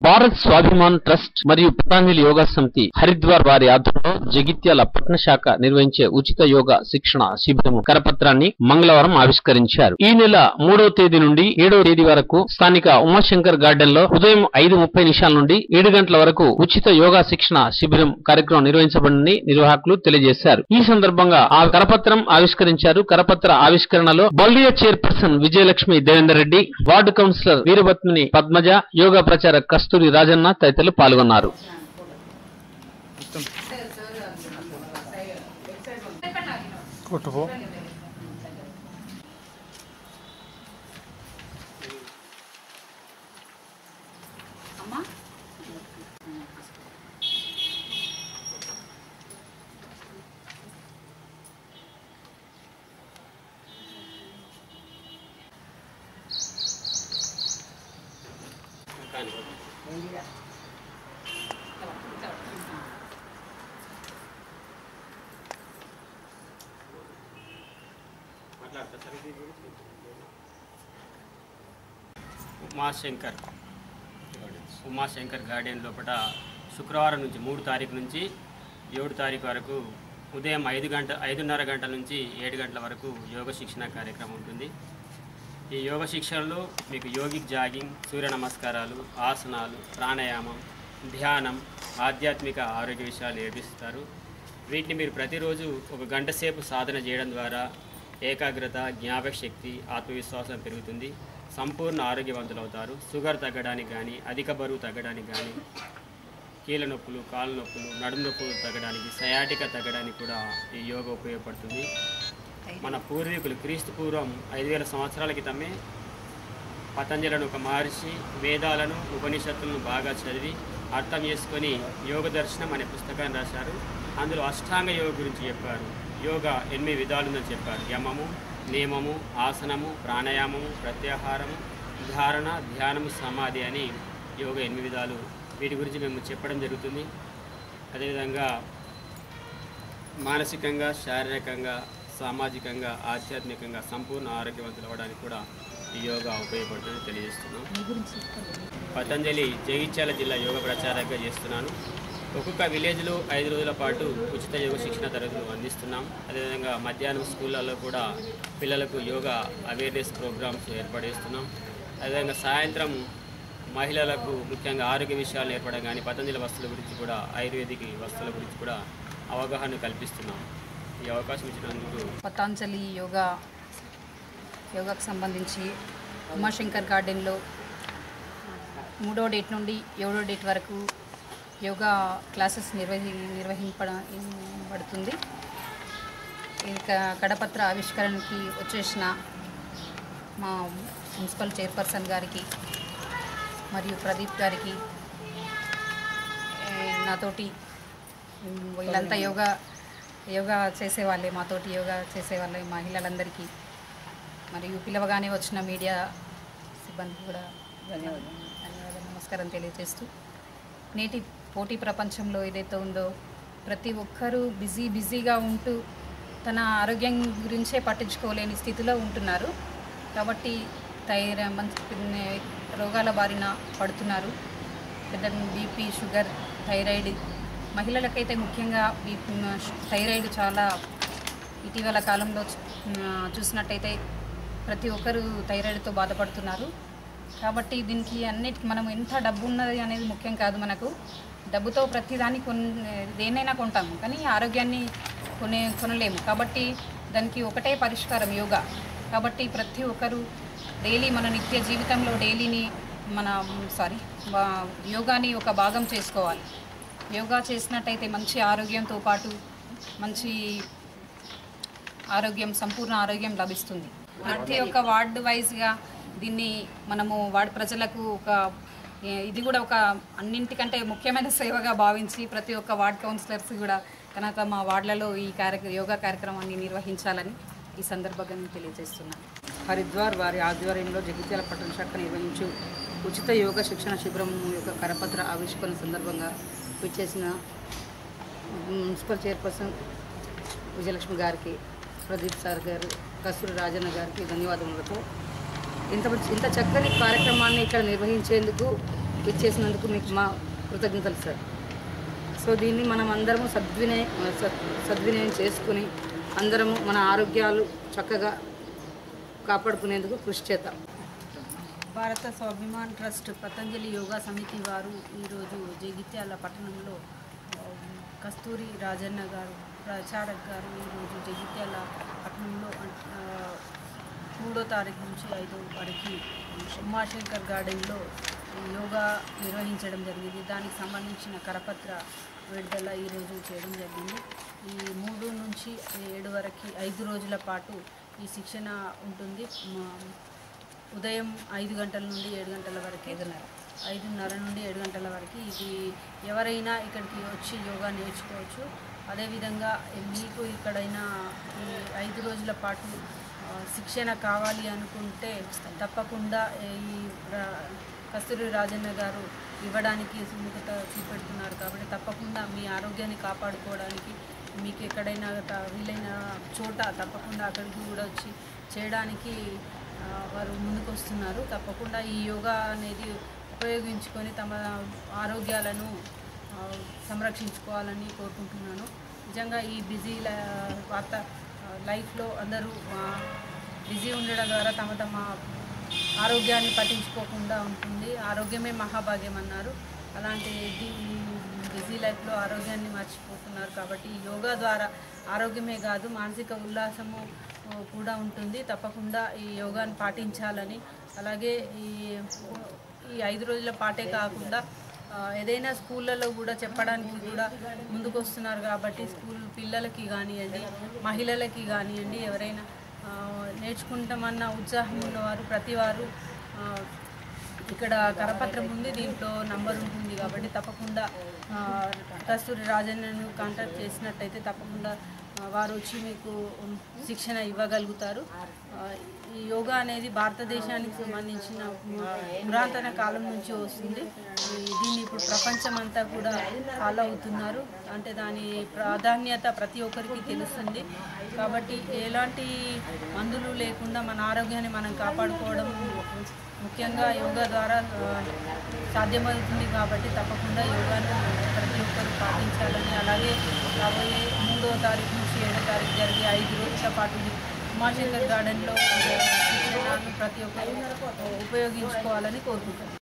Bharat స్వాభిమాన్ trust మరియు పతాంజలి యోగా సమితి హరిద్వార్ వారి ఆధ్వర్యంలో జగిత్యాల పట్న శాఖ నిర్వహించే ఉచిత యోగా శిక్షణ శిబిరం కరపత్రాన్ని మంగళవారం ఆవిష్కరించారు ఈ నెల మూడవ తేదీ నుండి ఏడవ తేదీ వరకు స్థానిక ఉమాశంకర్ గార్డెన్ లో ఉదయం ఐదు ముప్పై నిమిషాల నుండి ఏడు గంటల వరకు ఉచిత యోగా శిక్షణ శిబిరం కార్యక్రమం నిర్వహించబడిందని నిర్వాహకులు తెలియజేశారు ఈ సందర్భంగా ఆ కరపత్రం ఆవిష్కరించారు కరపత్ర ఆవిష్కరణలో బల్దియా chairperson Vijayalakshmi Devender Reddy ward councillor వీరపత్మిని పద్మజ యోగా ప్రచారక్ కస్తూరి రాజన్న తదితరులు పాల్గొన్నారు కొట్టుకో అమ్మా ఉమాశంకర్ ఉమాశంకర్ గార్డెన్ లోపల శుక్రవారం నుంచి మూడు తారీఖు నుంచి ఏడు తారీఖు వరకు ఉదయం ఐదు గంట ఐదున్నర గంటల నుంచి ఏడు గంటల వరకు యోగ శిక్షణ కార్యక్రమం ఉంటుంది ఈ యోగ శిక్షణలో మీకు యోగిక్ జాగింగ్ సూర్య నమస్కారాలు ఆసనాలు ప్రాణాయామం ధ్యానం ఆధ్యాత్మిక ఆరోగ్య విషయాలు నేర్పిస్తారు వీటిని మీరు ప్రతిరోజు ఒక గంట సేపు సాధన చేయడం ద్వారా ఏకాగ్రత జ్ఞాపక శక్తి ఆత్మవిశ్వాసం పెరుగుతుంది సంపూర్ణ ఆరోగ్యవంతులు అవుతారు షుగర్ తగ్గడానికి కానీ అధిక బరువు తగ్గడానికి కానీ కీళ్ళ నొప్పులు కాళ్ళ నొప్పులు నడుము నొప్పులు తగ్గడానికి సయాటిక తగ్గడానికి కూడా ఈ యోగా ఉపయోగపడుతుంది మన పూర్వీకులు క్రీస్తు పూర్వం ఐదు వేల సంవత్సరాల క్రితమే పతంజలను ఒక మహర్షి వేదాలను ఉపనిషత్తులను బాగా చదివి అర్థం చేసుకొని యోగ దర్శనం అనే పుస్తకాన్ని రాశారు అందులో అష్టాంగ యోగ గురించి చెప్పారు యోగా ఎనిమిది విధాలు ఉందని చెప్పారు యమము నియమము ఆసనము ప్రాణాయామము ప్రత్యాహారము ధారణ ధ్యానము సమాధి అని యోగ ఎనిమిది విధాలు వీటి గురించి మేము చెప్పడం జరుగుతుంది అదేవిధంగా మానసికంగా శారీరకంగా సామాజికంగా ఆధ్యాత్మికంగా సంపూర్ణ ఆరోగ్యవంతులు అవ్వడానికి కూడా ఈ యోగా ఉపయోగపడుతుందని తెలియజేస్తున్నాం పతంజలి జగిత్యాల జిల్లా యోగ ప్రచారంగా చేస్తున్నాను ఒక్కొక్క విలేజ్లో ఐదు రోజుల పాటు ఉచిత యోగ శిక్షణ తరగతులు అందిస్తున్నాం అదేవిధంగా మధ్యాహ్నం స్కూళ్ళల్లో కూడా పిల్లలకు యోగా అవేర్నెస్ ప్రోగ్రామ్స్ ఏర్పడేస్తున్నాం అదేవిధంగా సాయంత్రం మహిళలకు ముఖ్యంగా ఆరోగ్య విషయాలు నేర్పడం కానీ పతంజలి వస్తువుల గురించి కూడా ఆయుర్వేదిక్ వస్తువుల గురించి కూడా అవగాహన కల్పిస్తున్నాం ఈ అవకాశం ఇచ్చినందుకు పతాంజలి యోగా యోగాకు సంబంధించి ఉమాశంకర్ గార్డెన్లో మూడో డేట్ నుండి ఏడో డేట్ వరకు యోగా క్లాసెస్ నిర్వహి నిర్వహింపబడుతుంది ఇది క- కడపత్ర ఆవిష్కరణకి వచ్చేసిన మా మున్సిపల్ చైర్పర్సన్ గారికి మరియు ప్రదీప్ గారికి ఏ, నాతోటి ఉమ్, వీళ్ళంతా యోగా యోగా చేసేవాళ్ళే మాతోటి యోగా చేసేవాళ్ళే మహిళలందరికీ మరియు పిలవగానే వచ్చిన మీడియా సిబ్బందికి కూడా ధన్యవాదాలు నమస్కారం తెలియజేస్తూ నేటి పోటీ ప్రపంచంలో ఏదైతే ఉందో ప్రతి ఒక్కరూ బిజీ బిజీగా ఉంటూ తన ఆరోగ్యం గురించే పట్టించుకోలేని స్థితిలో ఉంటున్నారు కాబట్టి థైరా మంచి రోగాల బారిన పడుతున్నారు పెద్ద బీపీ షుగర్ థైరాయిడ్ మహిళలకైతే ముఖ్యంగా బీపీ థైరాయిడ్ చాలా ఇటీవల కాలంలో చూ- ఆ, చూసినట్టయితే ప్రతి ఒక్కరు థైరాయిడ్తో బాధపడుతున్నారు కాబట్టి దీనికి అన్నిటికీ మనం ఎంత డబ్బు ఉన్నది అనేది ముఖ్యం కాదు మనకు డబ్బుతో ప్రతిదాన్ని కొన్ దేన్నైనా కొంటాము కానీ ఆరోగ్యాన్ని కొనే కొనలేము కాబట్టి దానికి ఒకటే పరిష్కారం యోగా కాబట్టి ప్రతి ఒక్కరు డైలీ మన నిత్య జీవితంలో డైలీని మన సారీ యోగాని ఒక భాగం చేసుకోవాలి యోగా చేసినట్టయితే మంచి ఆరోగ్యంతో పాటు మంచి ఆరోగ్యం సంపూర్ణ ఆరోగ్యం లభిస్తుంది ప్రతి ఒక్క వార్డు వైజ్గా దీన్ని మనము వార్డు ప్రజలకు ఒక ఏ- ఇది కూడా ఒక అన్నింటికంటే ముఖ్యమైన సేవగా భావించి ప్రతి ఒక్క వార్డ్ కౌన్సిలర్స్ కూడా తన తమ వార్డులలో ఈ కార్య యోగా కార్యక్రమాన్ని నిర్వహించాలని ఈ సందర్భంగా నేను తెలియజేస్తున్నాను హరిద్వార్ వారి ఆధ్వర్యంలో జగిత్యాల పట్టణ శాఖ నిర్వహించు ఉచిత యోగ శిక్షణ శిబిరం యొక్క కరపత్ర ఆవిష్కరణ సందర్భంగా విచ్చేసిన మున్సిపల్ చైర్పర్సన్ విజయలక్ష్మి గారికి ప్రదీప్ సార్ గారు కస్తూరి రాజన్న గారికి ధన్యవాదములతో ఇంత మంచి- ఇంత చక్కని కార్యక్రమాన్ని ఇక్కడ నిర్వహించేందుకు ఇచ్చేసినందుకు మీకు మా కృతజ్ఞతలు సార్ సో దీన్ని మనం అందరము సద్వినయం సద్- సద్వినియోగం చేసుకుని అందరము మన ఆరోగ్యాలు చక్కగా కాపాడుకునేందుకు కృషి చేద్దాం భారత స్వాభిమాన్ ట్రస్ట్ పతంజలి యోగా సమితి వారు ఈరోజు జగిత్యాల పట్టణంలో ఆ, కస్తూరి రాజన్న గారు ప్రచారక్ గారు ఈరోజు జగిత్యాల పట్టణంలో ఆ, మూడో తారీఖు నుంచి ఐదో వరకు ఉమాశంకర్ గార్డెన్లో యోగా నిర్వహించడం జరిగింది దానికి సంబంధించిన కరపత్ర విడుదల ఈరోజు చేయడం జరిగింది ఈ మూడు నుంచి ఏడు వరకు ఐదు రోజుల పాటు ఈ శిక్షణ ఉంటుంది మా- ఉదయం ఐదు గంటల నుండి ఏడు గంటల వరకు ఐదున్నర ఐదున్నర నుండి ఏడు గంటల వరకు ఇది ఎవరైనా ఇక్కడికి వచ్చి యోగా నేర్చుకోవచ్చు అదేవిధంగా మీకు ఇక్కడైనా ఈ ఐదు రోజుల పాటు ఆ, శిక్షణ కావాలి అనుకుంటే తప్పకుండా ఈ రా- కస్తూరి రాజన్న గారు ఇవ్వడానికి సుముఖత చూపెడుతున్నారు కాబట్టి తప్పకుండా మీ ఆరోగ్యాన్ని కాపాడుకోవడానికి మీకు ఎక్కడైనా త- వీలైన చోట తప్పకుండా అక్కడికి కూడా వచ్చి చేయడానికి ఆ, వారు ముందుకు వస్తున్నారు తప్పకుండా ఈ యోగా అనేది ఉపయోగించుకొని తమ ఆరోగ్యాలను ఆ, సంరక్షించుకోవాలని కోరుకుంటున్నాను నిజంగా ఈ బిజీ ల- వార్త ఆ, లైఫ్లో అందరూ ఆ, బిజీ ఉండడం ద్వారా తమ తమ ఆరోగ్యాన్ని పట్టించుకోకుండా ఉంటుంది ఆరోగ్యమే మహాభాగ్యం అన్నారు అలాంటి ఇది ఈ బిజీ లైఫ్లో ఆరోగ్యాన్ని మర్చిపోతున్నారు కాబట్టి ఈ యోగా ద్వారా ఆరోగ్యమే కాదు మానసిక ఉల్లాసము ఆ, కూడా ఉంటుంది తప్పకుండా ఈ యోగాను పాటించాలని అలాగే ఈ ఈ ఐదు రోజుల పాటే కాకుండా ఆ, ఏదైనా స్కూళ్ళలో కూడా చెప్పడానికి కూడా ముందుకు వస్తున్నారు కాబట్టి స్కూల్ పిల్లలకి కానివ్వండి మహిళలకి కానివ్వండి ఎవరైనా ఆ, నేర్చుకుంటామన్న ఉత్సాహం ఉన్నవారు ప్రతి వారు ఆ, ఇక్కడ కరపత్రం ఉంది దీంట్లో నంబర్ ఉంటుంది కాబట్టి తప్పకుండా ఆ, కస్తూరి రాజన్నను కాంటాక్ట్ చేసినట్టయితే తప్పకుండా ఆ, వారు వచ్చి మీకు ఉమ్, శిక్షణ ఇవ్వగలుగుతారు ఆ, ఈ యోగా అనేది భారతదేశానికి సంబంధించిన పురాతన కాలం నుంచి వస్తుంది ఈ- దీన్ని ఇప్పుడు ప్రపంచం అంతా కూడా ఫాలో అవుతున్నారు అంటే దాని ప్రాధాన్యత ప్రతి ఒక్కరికి తెలుస్తుంది కాబట్టి ఎలాంటి మందులు లేకుండా మన ఆరోగ్యాన్ని మనం కాపాడుకోవడం ముఖ్యంగా యోగా ద్వారా ఆ, సాధ్యమవుతుంది కాబట్టి తప్పకుండా యోగాను ప్రతి ఒక్కరు పాటించాలని అలాగే రాబోయే మూడో తారీఖు నుంచి ఏడో తారీఖు జరిగే ఐదు రోజుల పాటు ఉమాశంకర్ గార్డెన్లో శిక్షణను ప్రతి ఒక్కరు ఉపయోగించుకోవాలని కోరుకుంటున్నాను